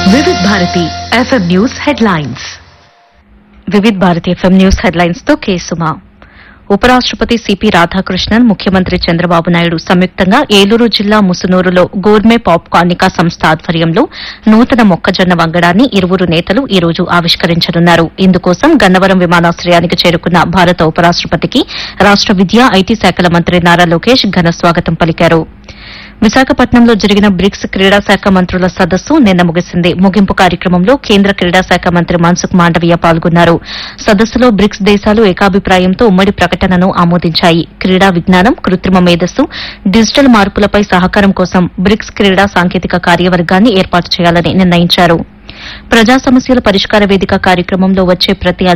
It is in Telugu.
వివిధ Bharati FM news headlines Vividh Bharati FM news headlines తో కేసుమా ఉపరాష్టపతి సిపి రాధాకృష్ణన్ ముఖ్యమంత్రి చంద్రబాబు నాయుడు సంయుక్తంగా ఏలూరు జిల్లా ముసునూరులో గోర్మే పాప్ కార్నికా సంస్థ ఆధ్వర్యంలో నూతన మొక్కజొన్న వంగడాన్ని ఇరువురు నేతలు ఈ రోజు ఆవిష్కరించనున్నారు ఇందుకోసం గన్నవరం విమానాశ్రయానికి చేరుకున్న భారత ఉపరాష్టపతికి రాష్ట విద్యా ఐటీ శాఖల మంత్రి నారా లోకేష్ ఘన స్వాగతం పలికారు విశాఖపట్నంలో జరిగిన బ్రిక్స్ క్రీడా శాఖ మంత్రుల సదస్సు నిన్న ముగిసింది ముగింపు కార్యక్రమంలో కేంద్ర క్రీడా శాఖ మంత్రి మన్సుఖ్ మాండవీయ పాల్గొన్నారు సదస్సులో బ్రిక్స్ దేశాలు ఏకాభిప్రాయంతో ఉమ్మడి ప్రకటనను ఆమోదించాయి క్రీడా విజ్ఞానం కృత్రిమ మేధస్సు డిజిటల్ మార్పులపై సహకారం కోసం బ్రిక్స్ క్రీడా సాంకేతిక కార్యవర్గాన్ని ఏర్పాటు చేయాలని నిర్ణయించారు ప్రజా సమస్యల పరిష్కార వేదిక కార్యక్రమంలో వచ్చే ప్రతి